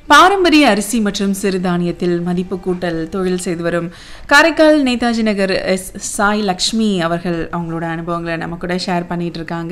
பாரம்பரிய அரிசி மற்றும் சிறுதானியத்தில் மதிப்பு கூட்டல் தொழில் செய்து வரும் காரைக்கால் நேதாஜி நகர் எஸ் சாய் லக்ஷ்மி அவர்கள் அவங்களோட அனுபவங்களை நம்ம கூட ஷேர் பண்ணிட்டு இருக்காங்க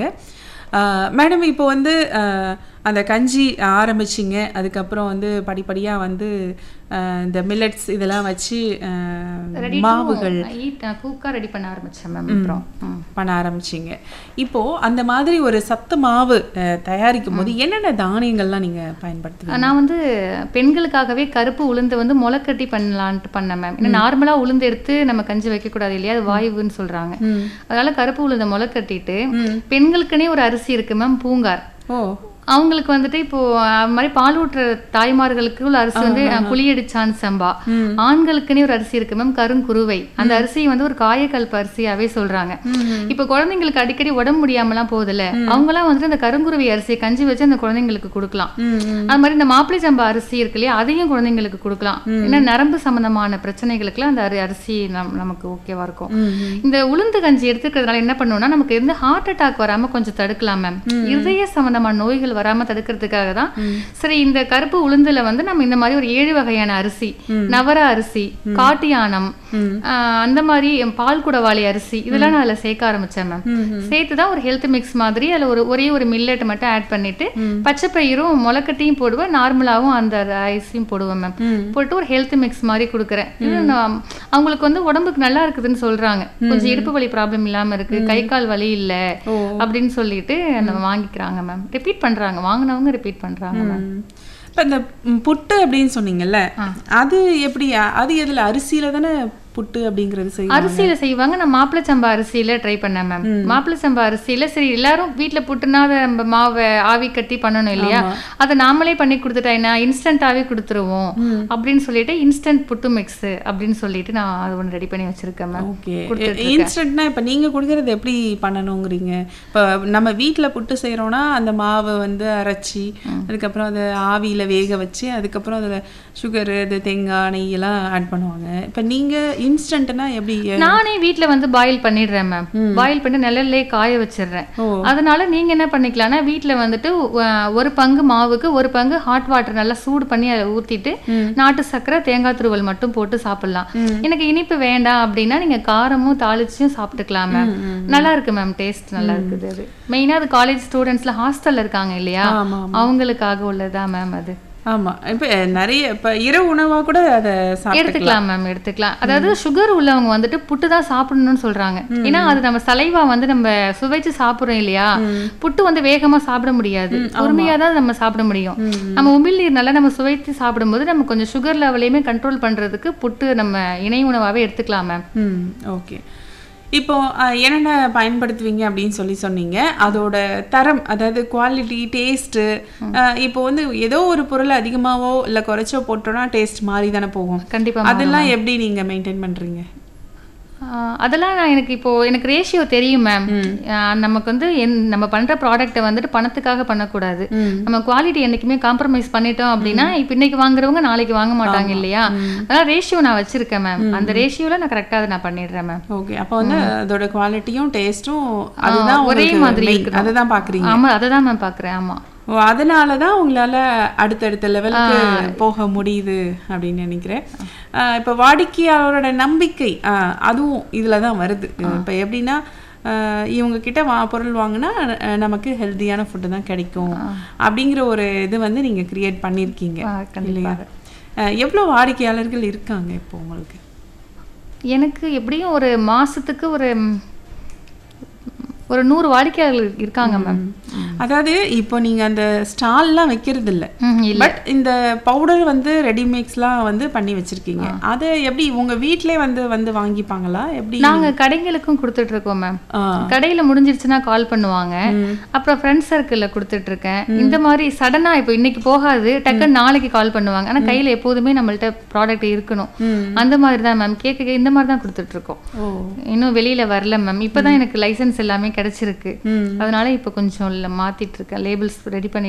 மேடம் இப்போ வந்து ஆஹ், அந்த கஞ்சி ஆரம்பிச்சிங்க அதுக்கப்புறம் வந்து படிப்படியாக வந்து ஆஹ், இந்த மில்லட்ஸ் இதெல்லாம் வச்சு ஆஹ், ரெடி மாவுகள் குக்கா ரெடி பண்ண ஆரம்பிச்சேன் மேம் அப்புறம் ம். பண்ண ஆரம்பிச்சிங்க இப்போ அந்த மாதிரி ஒரு சத்து மாவு ஆஹ், தயாரிக்கும் போது என்னென்ன தானியங்கள்லாம் நீங்க பயன்படுத்துவீங்க நான் வந்து பெண்களுக்காகவே கருப்பு உளுந்து வந்து முளைக்கட்டி பண்ணலான்ட்டு பண்ணேன் மேம் ஏன்னா நார்மலா உளுந்து எடுத்து நம்ம கஞ்சி வைக்கக்கூடாது இல்லையா அது வாயுவுன்னு சொல்றாங்க அதனால கருப்பு உளுந்தை முளைக்கட்டிட்டு பெண்களுக்குனே ஒரு அரிசி இருக்கு மேம் பூங்கார் ஓ அவங்களுக்கு வந்துட்டு இப்போ அது மாதிரி பால் ஊட்டுற தாய்மார்களுக்கு உள்ள அரிசி வந்து அஹ், குழியடிச்சான் சம்பா ஆண்களுக்குன்னே ஒரு அரிசி இருக்கு மேம் கருங்குருவை அந்த அரிசியை வந்து ஒரு காயக்கல்ப அரிசியாவே சொல்றாங்க இப்போ குழந்தைங்களுக்கு அடிக்கடி உடம்பு முடியாமலாம் போகுதுல்ல அவங்கலாம் வந்துட்டு அந்த கருங்குருவி அரிசியை கஞ்சி வச்சு அந்த குழந்தைங்களுக்கு கொடுக்கலாம் அது மாதிரி இந்த மாப்பிளை சம்பா அரிசி இருக்கு இல்லையா அதையும் குழந்தைங்களுக்கு கொடுக்கலாம் ஏன்னா நரம்பு சம்பந்தமான பிரச்சனைகளுக்குலாம் அந்த அரி- அரிசி நம்- நமக்கு ஓகேவா இருக்கும் இந்த உளுந்து கஞ்சி எடுத்துக்கிறதுனால என்ன பண்ணுவோம்னா நமக்கு இருந்து ஹார்ட் அட்டாக் வராம கொஞ்சம் தடுக்கலாம் மேம் இருதய சம்பந்தமான நோய்கள் வராம தடுக்கிறதுக்காக தான் சரி இந்த கருப்பு உளுந்துல வந்து நம்ம இந்த மாதிரி ஒரு ஏழு வகையான அரிசி நவர அரிசி காட்டு யானம் ஆஹ் அந்த மாதிரி பால் குடவாளி அரிசி இதெல்லாம் நான் அதில் சேர்க்க ஆரம்பிச்சேன் மேம் சேர்த்து தான் ஒரு ஹெல்த் மிக்ஸ் மாதிரி அதில் ஒரு ஒரே ஒரு மில்லட் மட்டும் ஆட் பண்ணிட்டு பச்சை பயிரும் முளைக்கட்டையும் போடுவேன் நார்மலாகவும் அந்த அரிசியும் போடுவேன் மேம் போட்டு ஒரு ஹெல்த் மிக்ஸ் மாதிரி கொடுக்குறேன் இது நான் அவங்களுக்கு வந்து உடம்புக்கு நல்லா இருக்குதுன்னு சொல்றாங்க கொஞ்சம் இடுப்பு வலி ப்ராப்ளம் இல்லாம இருக்கு கை கால் வலி இல்ல அப்படின்னு சொல்லிட்டு அந்த வாங்கிக்கிறாங்க மேம் ரிப்பீட் பண்றாங்க வாங்கினவங்க ரிப்பீட் பண்றாங்க மேம் இப்போ இந்த ம், புட்டு அப்படின்னு சொன்னீங்கல்ல அது எப்படி அது எதுல அரிசியில தானே புட்டு அப்படிங்கிறது செய்யும் அரிசியில செய்வாங்க நான் மாப்பிளை சம்பா அரிசியில ட்ரை பண்ணேன் மேம் மாப்பிளை சம்பா அரிசியில சரி எல்லாரும் வீட்ல புட்டுனா அதை நம்ம மாவை ஆவி கட்டி பண்ணணும் இல்லையா அதை நாமளே பண்ணி கொடுத்துட்டேன் இன்ஸ்டன்டாவே கொடுத்துருவோம் அப்படின்னு சொல்லிட்டு இன்ஸ்டன்ட் புட்டு மிக்ஸ் அப்படின்னு சொல்லிட்டு நான் அது ஒன்று ரெடி பண்ணி வச்சிருக்கேன் மேம் ஓகே இன்ஸ்டன்ட்னா இப்போ நீங்க கொடுக்கறது எப்படி பண்ணணுங்கிறீங்க இப்போ நம்ம வீட்ல புட்டு செய்றோம்னா அந்த மாவை வந்து அரைச்சி அதுக்கப்புறம் அதை ஆவியில வேக வச்சு அதுக்கப்புறம் அதில் சுகரு இது தேங்காய் நெய் எல்லாம் ஆட் பண்ணுவாங்க இப்போ நீங்க இன்ஸ்டன்ட்னா எப்படி நானே வீட்ல வந்து பாயில் பண்ணிடுறேன் மேம் பாயில் பண்ணி நிழல்லே காய வச்சிடுறேன் அதனால நீங்க என்ன பண்ணிக்கலாம்னா வீட்ல வந்துட்டு அஹ், ஒரு பங்கு மாவுக்கு ஒரு பங்கு ஹாட் வாட்டர் நல்லா சூடு பண்ணி அதை ஊத்திட்டு நாட்டு சர்க்கரை தேங்காய் துருவல் மட்டும் போட்டு சாப்பிடலாம் எனக்கு இனிப்பு வேண்டாம் அப்படின்னா நீங்க காரமும் தாளிச்சும் சாப்பிட்டுக்கலாம் மேம் நல்லா இருக்கு மேம் டேஸ்ட் நல்லா இருக்குது அது மெயினா அது காலேஜ் ஸ்டூடெண்ட்ஸ்ல ஹாஸ்டல்ல இருக்காங்க இல்லையா ஆமா, அவங்களுக்காக உள்ளதா மேம் அது ஆமா இப்போ நிறைய இப்போ இரவு உணவா கூட அதை சாப்பிட்டுக்கலாம் எடுத்துக்கலாம் மேம் எடுத்துக்கலாம் அதாவது சுகர் உள்ளவங்க வந்துட்டு புட்டு தான் சாப்பிடணும்னு சொல்றாங்க ஏன்னா அது நம்ம சலைவா வந்து நம்ம சுவைச்சு சாப்பிடுறோம் இல்லையா புட்டு வந்து வேகமா சாப்பிட முடியாது பொறுமையா தான் நம்ம சாப்பிட முடியும் நம்ம உமிழ் நீர் நல்லா நம்ம சுவைத்து சாப்பிடும்போது நம்ம கொஞ்சம் சுகர் லெவலையுமே கண்ட்ரோல் பண்றதுக்கு புட்டு நம்ம இணை உணவாவே எடுத்துக்கலாம் மேம் ம் ஓகே இப்போ அஹ், என்னென்ன பயன்படுத்துவீங்க அப்படின்னு சொல்லி சொன்னீங்க அதோட தரம் அதாவது குவாலிட்டி டேஸ்ட்டு இப்போ வந்து ஏதோ ஒரு பொருள் அதிகமாவோ இல்லை குறைச்சோ போட்டோம்னா டேஸ்ட் மாறி தானே போகும் கண்டிப்பா அதெல்லாம் எப்படி நீங்க மெயின்டைன் பண்றீங்க ஆஹ் அதெல்லாம் நான் எனக்கு இப்போ எனக்கு ரேஷியோ தெரியும் மேம் நமக்கு வந்து என் நம்ம பண்ற ப்ராடக்ட்டை வந்துட்டு பணத்துக்காக பண்ணக்கூடாது நம்ம குவாலிட்டி என்னைக்குமே காம்ப்ரமைஸ் பண்ணிட்டோம் அப்படின்னா இப்போ இன்னைக்கு வாங்குறவங்க நாளைக்கு வாங்க மாட்டாங்க இல்லையா அதனால ரேஷியோ நான் வச்சிருக்கேன் மேம் அந்த ரேஷியோல நான் கரெக்டாக அதை நான் பண்ணிடுறேன் மேம் ஓகே அப்போ வந்து அதோட குவாலிட்டியும் டேஸ்ட்டும் அதுதான் ஒரே உங்களுக்கு மாதிரி main. இருக்கணும். அதுதான் பாக்குறீங்க ஆமா அதை தான் மேம் பார்க்குறேன் ஆமா ஓ அதனால தான் உங்களால அடுத்தடுத்த லெவலுக்கு போக முடியுது அப்படின்னு நினைக்கிறேன் ஆஹ் இப்போ வாடிக்கையாளரோட நம்பிக்கை ஆஹ் அதுவும் இதில் தான் வருது இப்போ எப்படின்னா ஆஹ் இவங்க கிட்ட வா பொருள் வாங்கினா அஹ் நமக்கு ஹெல்த்தியான ஃபுட்டு தான் கிடைக்கும் அப்படிங்கிற ஒரு இது வந்து நீங்கள் கிரியேட் பண்ணியிருக்கீங்க ஆ, இல்லையா ஆஹ் எவ்வளோ வாடிக்கையாளர்கள் இருக்காங்க இப்போ உங்களுக்கு எனக்கு எப்படியும் ஒரு மாசத்துக்கு ஒரு ம், ஒரு நூறு வாடிக்கையாளர்கள் இருக்காங்க மேம் அதாவது இப்போ நீங்க அந்த ஸ்டால்லாம் வைக்கிறது இல்ல ம், இல்ல பட் இந்த பவுடர் வந்து ரெடிமேக்ஸ்லாம் வந்து பண்ணி வச்சிருக்கீங்க அதை எப்படி உங்க வீட்லயே வந்து வந்து வாங்கிப்பாங்களா எப்படி நாங்க கடைகளுக்கும் கொடுத்துட்டு இருக்கோம் மேம் ஆ. கடையில முடிஞ்சிருச்சுன்னா கால் பண்ணுவாங்க அப்புறம் ஃப்ரெண்ட்ஸ் சர்க்கிள்ல கொடுத்துட்டு இருக்கேன் இந்த மாதிரி சடனா இப்போ இன்னைக்கு போகாது டக்குன்னு நாளைக்கு கால் பண்ணுவாங்க ஆனா கையில எப்போதுமே நம்மள்ட்ட ப்ராடக்ட் இருக்கணும் அந்த மாதிரி தான் மேம் கேட்க இந்த மாதிரி தான் கொடுத்துட்டு இருக்கோம் ஓ இன்னும் வெளியில வரல மேம் இப்பதான் எனக்கு லைசென்ஸ் எல்லாமே கிடைச்சிருக்கு அதனால இப்போ கொஞ்சம் இல்ல மாத்திட்டு இருக்கேன் லேபிள்ஸ் ரெடி பண்ணி